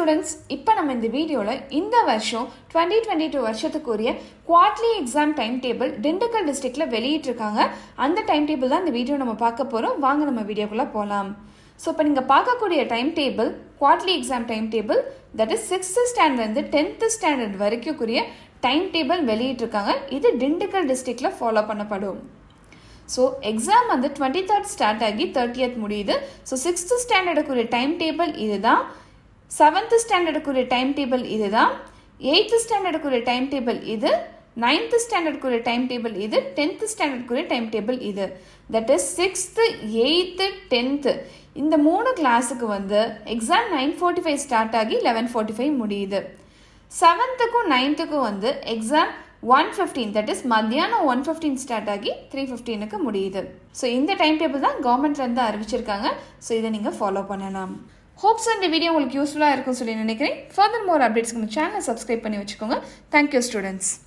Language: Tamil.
ஸ்டூடெண்ட்ஸ் இப்போ நம்ம இந்த வீடியோவில் இந்த வருஷம் டுவெண்ட்டி டுவெண்ட்டி டூ வருஷத்துக்குரிய quarterly exam time table Dindigul டிஸ்ட்ரிக்டில் வெளியிட்டிருக்காங்க அந்த டைம் டேபிள் தான் இந்த வீடியோ நம்ம பார்க்க போகிறோம் வாங்க நம்ம வீடியோக்குள்ளே போகலாம் ஸோ இப்போ நீங்கள் பார்க்கக்கூடிய time table quarterly exam time table that is sixth ஸ்டாண்டர்ட்லேருந்து டென்த்து ஸ்டாண்டர்ட் வரைக்கும்க்குரிய டைம் டேபிள் வெளியிட்டிருக்காங்க இது திண்டுக்கல் டிஸ்ட்ரிக்டில் ஃபாலோ பண்ணப்படும் ஸோ எக்ஸாம் வந்து டுவெண்ட்டி தேர்ட் ஸ்டார்ட் ஆகி தேர்ட்டியத் முடியுது ஸோ சிக்ஸ்த்து ஸ்டாண்டர்டுக்குரிய டைம் டேபிள் இதுதான் செவன்த்து ஸ்டாண்டர்டுக்குரிய டைம் டேபிள் இதுதான் எயித்து ஸ்டாண்டர்டுக்குரிய டைம் டேபிள் இது நைன்த்து ஸ்டாண்டர்டுக்குரிய டைம் டேபிள் இது டென்த்து ஸ்டாண்டர்டுக்குரிய டைம் டேபிள் இது that is sixth eighth tenth இந்த மூணு கிளாஸுக்கு வந்து exam nine forty five start ஆகி லெவன் ஃபார்ட்டி ஃபைவ் முடியுது செவன்த்துக்கும் நைன்த்துக்கும் வந்து exam one fifteen that is மத்தியானம் ஒன் ஃபிஃப்டீன் ஸ்டார்ட் ஆகி த்ரீ ஃபிஃப்டீனுக்கு முடியுது ஸோ இந்த டைம் டேபிள் தான் கவர்மெண்ட்லேருந்து அறிவிச்சிருக்காங்க ஸோ இதை நீங்கள் ஃபாலோ பண்ணலாம் ஹோப்ஸ் இந்த வீடியோ உங்களுக்கு யூஸ்ஃபுல்லாக இருக்கும்னு சொல்லி நினைக்கிறேன் ஃபர்தர் மோர் அப்டேட்ஸ்க்கு நம்ம சேனலை சப்ஸ்கிரைப் பண்ணி வச்சுக்கோங்க தேங்க்யூ ஸ்டூடெண்ட்ஸ்